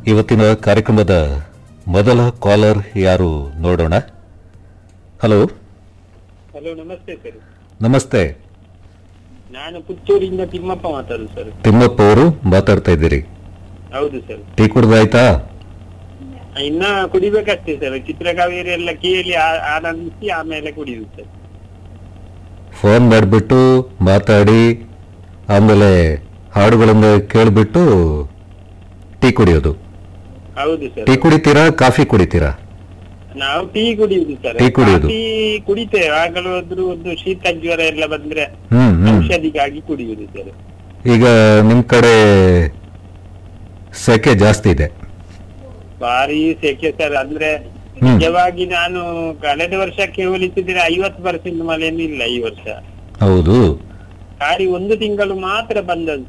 ಇವತ್ತಿನ ಕಾರ್ಯಕ್ರಮದ ಮೊದಲ ಕಾಲರ್ ಯಾರು ನೋಡೋಣ ಹಲೋ ಹಲೋ ನಮಸ್ತೆ ಸರ್ ನಮಸ್ತೆ ನಾನು ಪುತ್ತೂರಿಂದ ತಿಮ್ಮಪ್ಪ ಮಾತಾಡುದು ಸರ್ ತಿಮ್ಮಪ್ಪ ಅವರು ಮಾತಾಡ್ತಾ ಇದ್ದೀರಿ ಹೌದು ಸರ್ ಟೀ ಕುಡ್ದಾಯ್ತಾ ಇನ್ನ ಕುಡಿಬೇಕಷ್ಟೇ ಸರ್ ಚಿತ್ರಕಾವೇರಿ ಎಲ್ಲ ಕೇಳಿ ಆ- ಆನಂದಿಸಿ ಆಮೇಲೆ ಕುಡಿಯುದು ಸರ್ ಫೋನ್ ಮಾಡಿಬಿಟ್ಟು ಮಾತಾಡಿ ಆಮೇಲೆ ಹಾಡುಗಳನ್ನು ಕೇಳಿಬಿಟ್ಟು ಟೀ ಕುಡಿಯೋದು ಹೌದು ಸರ್ ಟೀ ಕುಡಿತೀರಾ ಕಾಫಿ ಕುಡಿತೀರಾ ನಾವು ಟೀ ಕುಡಿಯುದು ಸರ್ ಟೀ ಕುಡಿಯುದು. ಟೀ ಕುಡಿತೇವೆ ಆಗಲೂ ಆದ್ರೂ ಒಂದು ಶೀತ ಜ್ವರ ಎಲ್ಲ ಬಂದ್ರೆ ಹ್ಮ್ ಹ್ಮ್ ಔಷಧಿಗಾಗಿ ಕುಡಿಯುದು ಸರ್ ಈಗ ನಿಮ್ ಕಡೆ ಸೆಕೆ ಜಾಸ್ತಿ ಇದೆ ಭಾರಿ ಸೆಕೆ ಸರ್ ಅಂದ್ರೆ ಹ್ಮ್. ನಿಜವಾಗಿ ನಾನು ಕಳೆದ ವರ್ಷಕ್ಕೆ ಹೋಲಿಸಿದ್ರೆ ಐವತ್ತು ಪರ್ಸೆಂಟ್ ಮಳೆನೂ ಇಲ್ಲ ಈ ವರ್ಷ ಹೌದು ಖಾಲಿ ಒಂದು ತಿಂಗಳು ಮಾತ್ರ ಬಂದದ್ದು